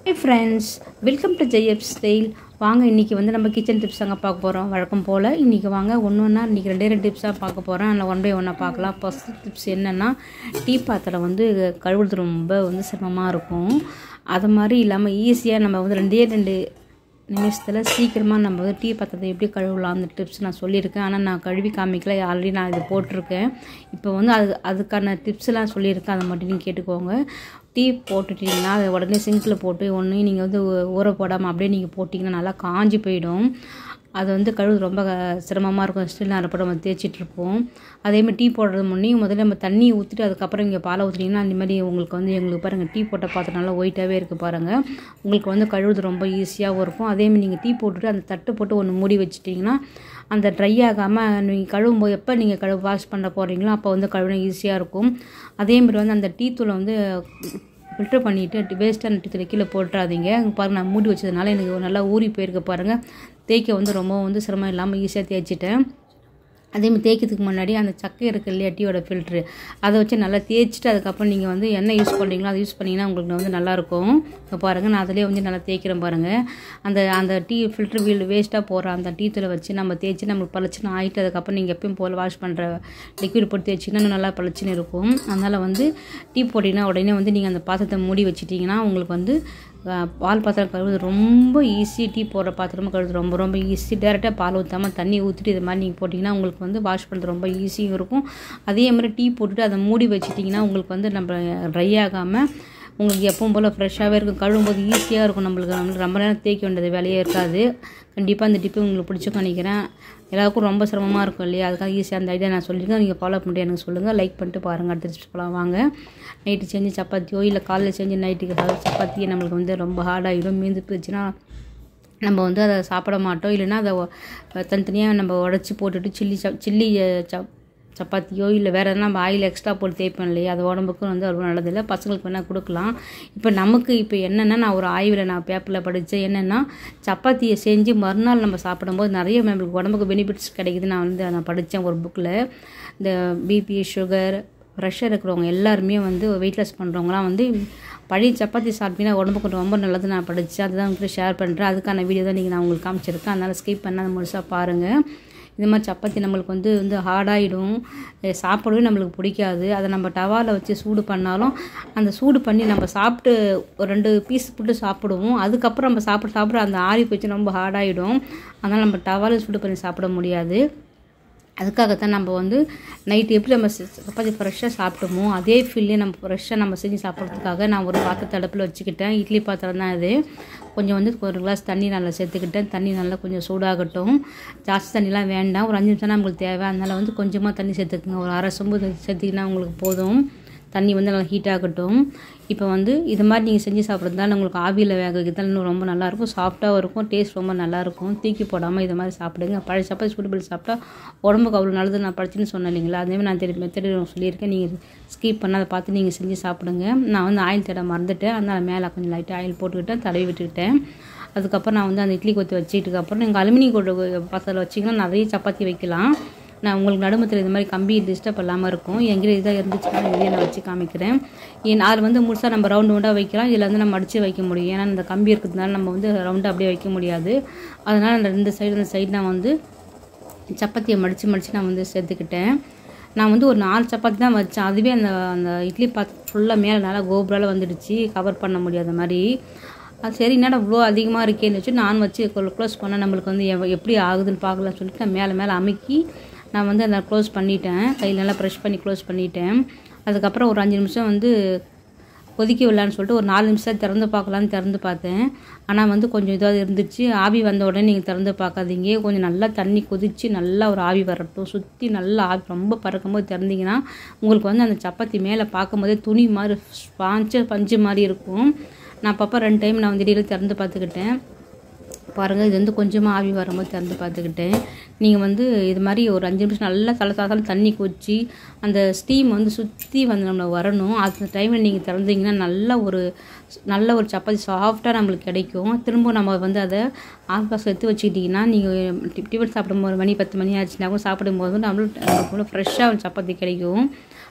hey friends welcome to ஜெயப் style வாங்க இன்றைக்கி வந்து நம்ம கிச்சன் டிப்ஸ் தாங்க பார்க்க போகிறோம் வழக்கம் போல் இன்றைக்கி வாங்க ஒன்று ஒன்றா இன்றைக்கி ரெண்டே ரெண்டு டிப்ஸாக பார்க்க போகிறேன் அதில் ஒன் பை ஒன்னாக பார்க்கலாம் ஃபஸ்ட் டிப்ஸ் என்னென்னா டீ பாத்திரம் வந்து கழுவுறது ரொம்ப வந்து சிரமமாக இருக்கும் அது மாதிரி இல்லாமல் ஈஸியாக நம்ம வந்து ரெண்டே ரெண்டு நிமிஷத்தில் சீக்கிரமாக நம்ம வந்து டீ பாத்திரத்தை எப்படி கழுவலாம் அந்த டிப்ஸ் நான் சொல்லியிருக்கேன் ஆனால் நான் கழுவி காமிக்கல ஆல்ரெடி நான் இது போட்டிருக்கேன் இப்போ வந்து அது அதுக்கான டிப்ஸ்லாம் சொல்லியிருக்கேன் அதை மட்டும் நீங்கள் கேட்டுக்கோங்க டீ போட்டுட்டிங்கன்னா அதை உடனே சிங்கில் போட்டு ஒன்று நீங்கள் வந்து ஊற போடாமல் அப்படியே நீங்கள் போட்டிங்கன்னா நல்லா காஞ்சி போயிடும் அது வந்து கழுவு ரொம்ப சிரமமாக இருக்கும் ஸ்டில் அரைப்பட நம்ம தேய்ச்சிட்ருப்போம் அதேமாதிரி டீ போடுறது முன்னே முதல்ல நம்ம தண்ணி ஊற்றிட்டு அதுக்கப்புறம் இங்கே பாலை ஊற்றினீங்கன்னா அந்த மாதிரி உங்களுக்கு வந்து எங்களுக்கு பாருங்கள் டீ போட்ட பாத்திரம் நல்லா ஒயிட்டாகவே இருக்குது பாருங்கள் உங்களுக்கு வந்து கழுவுறது ரொம்ப ஈஸியாகவும் இருக்கும் அதேமாதிரி நீங்கள் டீ போட்டுட்டு அந்த தட்டு போட்டு ஒன்று மூடி வச்சிட்டிங்கன்னா அந்த ட்ரை ஆகாமல் நீங்கள் கழுவும் போது எப்போ நீங்கள் கழுவு வாஷ் பண்ண போகிறீங்களோ அப்போ வந்து கழுவினா ஈஸியாக இருக்கும் அதேமாதிரி வந்து அந்த டீ தூளை வந்து ஃபில்டர் பண்ணிவிட்டு வேஸ்ட்டான டீ தூளை கீழே போட்டுறாதீங்க பாருங்கள் நான் மூடி வச்சதுனால எனக்கு நல்லா ஊறி போயிருக்கு பாருங்கள் தேய்க்க வந்து ரொம்ப வந்து சிரமம் இல்லாமல் ஈஸியாக தேய்ச்சிட்டேன் அதேமாதிரி தேய்க்கிறதுக்கு முன்னாடி அந்த சக்கை இருக்குது இல்லையா டீயோட ஃபில்ட்ரு அதை வச்சு நல்லா தேய்ச்சிட்டு அதுக்கப்புறம் நீங்கள் வந்து என்ன யூஸ் பண்ணுறீங்களோ அதை யூஸ் பண்ணிங்கன்னா உங்களுக்கு வந்து நல்லாயிருக்கும் இப்போ பாருங்கள் நான் அதிலே வந்து நல்லா தேய்க்கிறேன் பாருங்கள் அந்த அந்த டீ ஃபில்ட்ரு வீல் வேஸ்ட்டாக போகிற அந்த டீ தூளை வச்சு நம்ம தேய்ச்சி நம்மளுக்கு பளிச்சுன்னு ஆகிட்டு அதுக்கப்புறம் நீங்கள் எப்பயும் போல் வாஷ் பண்ணுற லிக்விட் போட்டு தேய்ச்சிங்கன்னா நல்லா பளிச்சுன்னு இருக்கும் அதனால் வந்து டீ போட்டிங்கன்னா உடனே வந்து நீங்கள் அந்த பாத்திரத்தை மூடி வச்சிட்டிங்கன்னா உங்களுக்கு வந்து பால் பாத்திரம் கழுவுறது ரொம்ப ஈஸி டீ போடுற பாத்திரமும் கழுவுறது ரொம்ப ரொம்ப ஈஸி டேரெக்டாக பால் ஊற்றாமல் தண்ணி ஊற்றிட்டு இது மாதிரி நீங்கள் போட்டிங்கன்னா உங்களுக்கு வந்து வாஷ் பண்ணுறது ரொம்ப ஈஸியும் இருக்கும் அதே மாதிரி டீ போட்டுட்டு அதை மூடி வச்சிட்டிங்கன்னா உங்களுக்கு வந்து நம்ம ட்ரை ஆகாமல் உங்களுக்கு எப்பவும் போல் ஃப்ரெஷ்ஷாகவே இருக்கும் கழுவும் போது ஈஸியாக இருக்கும் நம்மளுக்கு நம்மளுக்கு ரொம்ப நேரம் தேய்க்க வேண்டியது வேலையே இருக்காது கண்டிப்பாக அந்த டிப்பு உங்களுக்கு பிடிச்சிக்கும் நினைக்கிறேன் எல்லாருக்கும் ரொம்ப சிரமமாக இருக்கும் இல்லையா அதுக்காக ஈஸியாக அந்த ஐடியா நான் சொல்லியிருக்கேன் நீங்கள் ஃபாலோ பண்ணிட்டு எனக்கு சொல்லுங்கள் லைக் பண்ணிட்டு பாருங்கள் அடுத்து போகலாம் வாங்க நைட்டு செஞ்சு சப்பாத்தியோ இல்லை காலையில் செஞ்சு நைட்டுக்கு சப்பாத்தியை நம்மளுக்கு வந்து ரொம்ப ஹார்டாகிடும் மீந்து போச்சுன்னா நம்ம வந்து அதை சாப்பிட மாட்டோம் இல்லைன்னா அதை தனித்தனியாக நம்ம உடச்சி போட்டுட்டு சில்லி சப் சில்லி சப் சப்பாத்தியோ இல்லை வேறு எதனா நம்ம ஆயில் எக்ஸ்ட்ரா போட்டு தேய்ப்பேன் இல்லையா அது உடம்புக்கும் வந்து அவ்வளோ நல்லதில்லை பசங்களுக்கு வேணால் கொடுக்கலாம் இப்போ நமக்கு இப்போ என்னென்னா நான் ஒரு ஆய்வில் நான் பேப்பரில் படித்தேன் என்னென்னா சப்பாத்தியை செஞ்சு மறுநாள் நம்ம சாப்பிடும்போது நிறைய நம்மளுக்கு உடம்புக்கு பெனிஃபிட்ஸ் கிடைக்குது நான் வந்து நான் படித்தேன் ஒரு புக்கில் இந்த பிபி சுகர் ப்ரெஷர் இருக்கிறவங்க எல்லாருமே வந்து வெயிட் லாஸ் பண்ணுறவங்களாம் வந்து பழைய சப்பாத்தி சாப்பிட்டீங்கன்னா உடம்புக்கு ரொம்ப நல்லது நான் படித்தேன் அதுதான் உங்களுக்கு ஷேர் பண்ணுறேன் அதுக்கான வீடியோ தான் நீங்கள் நான் உங்களுக்கு காமிச்சிருக்கேன் அதனால் ஸ்கிப் பண்ணால் முழுசாக பாருங்கள் இது மாதிரி சப்பாத்தி நம்மளுக்கு வந்து வந்து ஹார்டாகிடும் சாப்பிடவே நம்மளுக்கு பிடிக்காது அதை நம்ம டவாவில் வச்சு சூடு பண்ணாலும் அந்த சூடு பண்ணி நம்ம சாப்பிட்டு ஒரு ரெண்டு பீஸ் போட்டு சாப்பிடுவோம் அதுக்கப்புறம் நம்ம சாப்பிட சாப்பிட அந்த ஆறி போச்சு ரொம்ப ஹார்டாகிடும் அதனால் நம்ம டவாவில் சூடு பண்ணி சாப்பிட முடியாது அதுக்காகத்தான் நம்ம வந்து நைட்டு எப்படி நம்ம சப்பாத்தி ஃப்ரெஷ்ஷாக சாப்பிட்டோமோ அதே ஃபீல்லே நம்ம ஃப்ரெஷ்ஷாக நம்ம செஞ்சு சாப்பிட்றதுக்காக நான் ஒரு பாத்திரத்தை அடுப்பில் வச்சுக்கிட்டேன் இட்லி பாத்திரம் தான் இது கொஞ்சம் வந்து ஒரு கிளாஸ் தண்ணி நல்லா சேர்த்துக்கிட்டேன் தண்ணி நல்லா கொஞ்சம் சூடாகட்டும் ஜாஸ்தி தண்ணிலாம் வேண்டாம் ஒரு அஞ்சு நிமிஷம் தான் நம்மளுக்கு தேவை அதனால் வந்து கொஞ்சமாக தண்ணி சேர்த்துக்குங்க ஒரு அரை சொம்பு சேர்த்திங்கன்னா உங்களுக்கு போதும் தண்ணி வந்து நல்லா ஹீட் ஆகட்டும் இப்போ வந்து இது மாதிரி நீங்கள் செஞ்சு சாப்பிட்றதுனால உங்களுக்கு ஆவியில் வேக வைக்கிறதால இன்னும் ரொம்ப நல்லாயிருக்கும் சாஃப்ட்டாகவும் இருக்கும் டேஸ்ட் ரொம்ப நல்லாயிருக்கும் தூக்கி போடாமல் இது மாதிரி சாப்பிடுங்க பழைய சப்பாத்தி சூடுபடி சாப்பிட்டா உடம்புக்கு அவ்வளோ நல்லது நான் படிச்சுன்னு சொன்னேன் இல்லைங்களா அதேமாதிரி நான் தெரியும் மெத்தட் சொல்லியிருக்கேன் நீங்கள் ஸ்கிப் பண்ணால் அதை பார்த்து நீங்கள் செஞ்சு சாப்பிடுங்க நான் வந்து ஆயில் தேட மறந்துட்டேன் அதனால் மேலே கொஞ்சம் லைட்டாக ஆயில் போட்டுக்கிட்டேன் தடவி விட்டுக்கிட்டேன் அதுக்கப்புறம் நான் வந்து அந்த இட்லி கொத்தி வச்சுக்கிட்டு அப்புறம் நீங்கள் அலுமினியம் கொண்டு பாத்திரத்தில் வச்சிங்கன்னா நிறைய சப்பாத்தி வைக்கலாம் நான் உங்களுக்கு நடுமத்தில் இது மாதிரி கம்பி டிஸ்டர்ப் இல்லாமல் இருக்கும் எங்கிட்ட இதாக இருந்துச்சுன்னா இதையே நான் வச்சு காமிக்கிறேன் ஏன் அதில் வந்து முழுசாக நம்ம ரவுண்டு ரவுண்டாக வைக்கலாம் இதில் வந்து நம்ம அடித்து வைக்க முடியும் ஏன்னா இந்த கம்பி இருக்கிறதுனால நம்ம வந்து ரவுண்டாக அப்படியே வைக்க முடியாது அதனால் அந்த ரெண்டு சைடு அந்த சைடு நான் வந்து சப்பாத்தியை மடித்து மடித்து நான் வந்து சேர்த்துக்கிட்டேன் நான் வந்து ஒரு நாலு சப்பாத்தி தான் வச்சேன் அதுவே அந்த அந்த இட்லி பாத்திரம் ஃபுல்லாக மேலே நல்லா கோபுரால் வந்துடுச்சு கவர் பண்ண முடியாத மாதிரி அது சரி என்னடா இவ்வளோ அதிகமாக இருக்கேன்னு வச்சு நான் வச்சு க்ளோஸ் பண்ணால் நம்மளுக்கு வந்து எப்படி ஆகுதுன்னு பார்க்கலாம்னு சொல்லிட்டு நான் மேலே மேலே அமுக்கி நான் வந்து அதை க்ளோஸ் பண்ணிட்டேன் கையில் நல்லா ப்ரெஷ் பண்ணி க்ளோஸ் பண்ணிட்டேன் அதுக்கப்புறம் ஒரு அஞ்சு நிமிஷம் வந்து கொதிக்க விடலான்னு சொல்லிட்டு ஒரு நாலு நிமிஷம் திறந்து பார்க்கலான்னு திறந்து பார்த்தேன் ஆனால் வந்து கொஞ்சம் இதாக இருந்துச்சு ஆவி வந்த உடனே நீங்கள் திறந்து பார்க்காதீங்க கொஞ்சம் நல்லா தண்ணி கொதித்து நல்லா ஒரு ஆவி வரட்டும் சுற்றி நல்லா ஆவி ரொம்ப பறக்கும்போது திறந்தீங்கன்னா உங்களுக்கு வந்து அந்த சப்பாத்தி மேலே பார்க்கும்போதே துணி மாதிரி ஸ்பாஞ்சு பஞ்சு மாதிரி இருக்கும் நான் அப்பப்போ ரெண்டு டைம் நான் வந்து இடையில திறந்து பார்த்துக்கிட்டேன் பாருங்கள் இது வந்து கொஞ்சமாக ஆவி வரும்போது திறந்து பார்த்துக்கிட்டேன் நீங்கள் வந்து இது மாதிரி ஒரு அஞ்சு நிமிஷம் நல்லா தலை தலை தண்ணி கொச்சி அந்த ஸ்டீம் வந்து சுற்றி வந்து நம்மளை வரணும் அந்த டைமில் நீங்கள் திறந்தீங்கன்னா நல்ல ஒரு நல்ல ஒரு சப்பாத்தி சாஃப்டாக நம்மளுக்கு கிடைக்கும் திரும்ப நம்ம வந்து அதை ஆஃப் பாக்ஸ் எடுத்து வச்சுக்கிட்டிங்கன்னா நீங்கள் டிஃபன் சாப்பிடும்போது மணி பத்து மணி ஆச்சுன்னா கூட சாப்பிடும்போது நம்மளுக்கு நம்மளுக்கு ஃப்ரெஷ்ஷாக ஒரு சப்பாத்தி கிடைக்கும்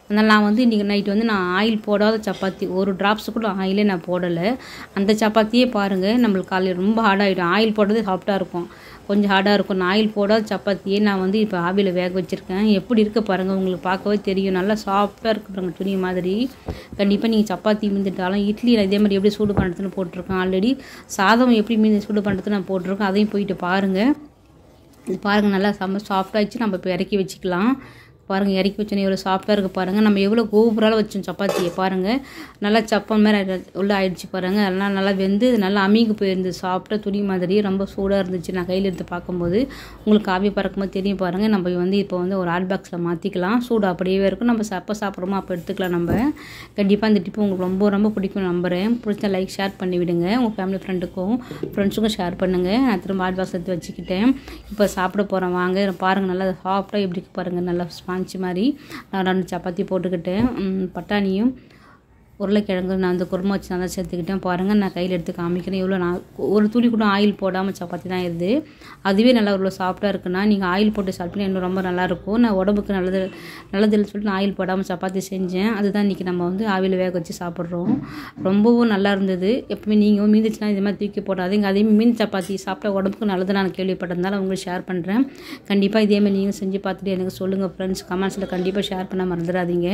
அதனால் நான் வந்து இன்றைக்கி நைட் வந்து நான் ஆயில் போடாத சப்பாத்தி ஒரு ட்ராப்ஸ் கூட ஆயிலே நான் போடலை அந்த சப்பாத்தியே பாருங்கள் நம்மளுக்கு காலையில் ரொம்ப ஹார்டாகிடும் ஆயில் போடுறது சாஃப்டாக இருக்கும் கொஞ்சம் ஹார்டாக இருக்கும் நான் ஆயில் போடாத சப்பாத்தியே நான் வந்து இப்போ ஆவியில் வேக வச்சுருக்கேன் எப்படி இருக்க பாருங்கள் உங்களுக்கு பார்க்கவே தெரியும் நல்லா சாஃப்டாக இருக்கு பாருங்கள் துணி மாதிரி கண்டிப்பாக நீங்கள் சப்பாத்தி மீந்துட்டாலும் இட்லி நான் இதே மாதிரி எப்படி சூடு பண்ணுறதுன்னு போட்டிருக்கேன் ஆல்ரெடி சாதம் எப்படி மீந்து சூடு பண்ணுறதுன்னு நான் போட்டிருக்கேன் அதையும் போயிட்டு பாருங்கள் இது பாருங்கள் நல்லா செம்ம சாஃப்டாகிடுச்சு நம்ம இப்போ இறக்கி வச்சுக்கலாம் பாருங்கள் இறக்கி வச்சோன்னே எவ்வளோ சாஃப்டாக இருக்குது பாருங்கள் நம்ம எவ்வளோ கோபுரால் வச்சோம் சப்பாத்தியை பாருங்கள் நல்லா சப்பம் மாதிரி உள்ள ஆயிடுச்சு பாருங்கள் அதெல்லாம் நல்லா வெந்து இது நல்லா அமிங்கி போயிருந்து சாஃப்டாக துணி மாதிரி ரொம்ப சூடாக இருந்துச்சு நான் கையில் எடுத்து பார்க்கும்போது உங்களுக்கு ஆவி பறக்கும்போது தெரியும் பாருங்கள் நம்ம வந்து இப்போ வந்து ஒரு ஹாட் பாக்ஸில் மாற்றிக்கலாம் சூடு அப்படியே இருக்கும் நம்ம எப்போ சாப்பிட்றோமோ அப்போ எடுத்துக்கலாம் நம்ம கண்டிப்பாக இந்த டிப்பு உங்களுக்கு ரொம்ப ரொம்ப பிடிக்கும் நம்புகிறேன் பிடிச்ச லைக் ஷேர் பண்ணி விடுங்க உங்கள் ஃபேமிலி ஃப்ரெண்டுக்கும் ஃப்ரெண்ட்ஸுக்கும் ஷேர் பண்ணுங்கள் நான் திரும்ப ஹாட் பாக்ஸ் எடுத்து வச்சுக்கிட்டேன் இப்போ சாப்பிட போகிறேன் வாங்க பாருங்கள் நல்லா சாஃப்டாக எப்படி இருக்கு பாருங்கள் நல்லா ஸ்பாஞ்ச் மாதிரி நான் ரெண்டு சப்பாத்தி போட்டுக்கிட்டேன் ம், பட்டாணியும் உருளைக்கிழங்கு நான் அந்த குருமா வச்சு நல்லா சேர்த்துக்கிட்டேன் பாருங்கள் நான் கையில் எடுத்து காமிக்கிறேன் இவ்வளோ நான் ஒரு துளி கூட ஆயில் போடாமல் சப்பாத்தி தான் இருது அதுவே நல்லா இவ்வளோ சாஃப்டாக இருக்குன்னா நீங்கள் ஆயில் போட்டு சாப்பிட்டீங்கன்னா இன்னும் ரொம்ப நல்லாயிருக்கும் நான் உடம்புக்கு நல்லது நல்லதுன்னு சொல்லிட்டு நான் ஆயில் போடாமல் சப்பாத்தி செஞ்சேன் அதுதான் இன்றைக்கி நம்ம வந்து ஆவியில் வேக வச்சு சாப்பிட்றோம் ரொம்பவும் நல்லா இருந்தது எப்பவுமே நீங்கள் மீந்துச்சுன்னா இது மாதிரி தூக்கி போடாதீங்க அதே மீன் சப்பாத்தி சாப்பிட்டா உடம்புக்கு நல்லது நான் கேள்விப்பட்டதுனால உங்களுக்கு ஷேர் பண்ணுறேன் கண்டிப்பாக இதேமாதிரி நீங்கள் செஞ்சு பார்த்துட்டு எனக்கு சொல்லுங்கள் ஃப்ரெண்ட்ஸ் கமெண்ட்ஸில் கண்டிப்பாக ஷேர் பண்ண மறந்துடாதீங்க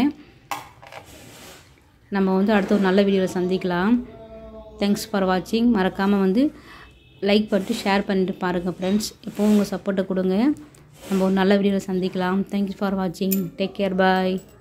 நம்ம வந்து அடுத்த ஒரு நல்ல வீடியோவில் சந்திக்கலாம் தேங்க்ஸ் ஃபார் வாட்சிங் மறக்காமல் வந்து லைக் பண்ணிட்டு ஷேர் பண்ணிட்டு பாருங்கள் ஃப்ரெண்ட்ஸ் எப்போவும் உங்கள் சப்போர்ட்டை கொடுங்க நம்ம ஒரு நல்ல வீடியோவில் சந்திக்கலாம் தேங்க்ஸ் ஃபார் வாட்சிங் டேக் கேர் பாய்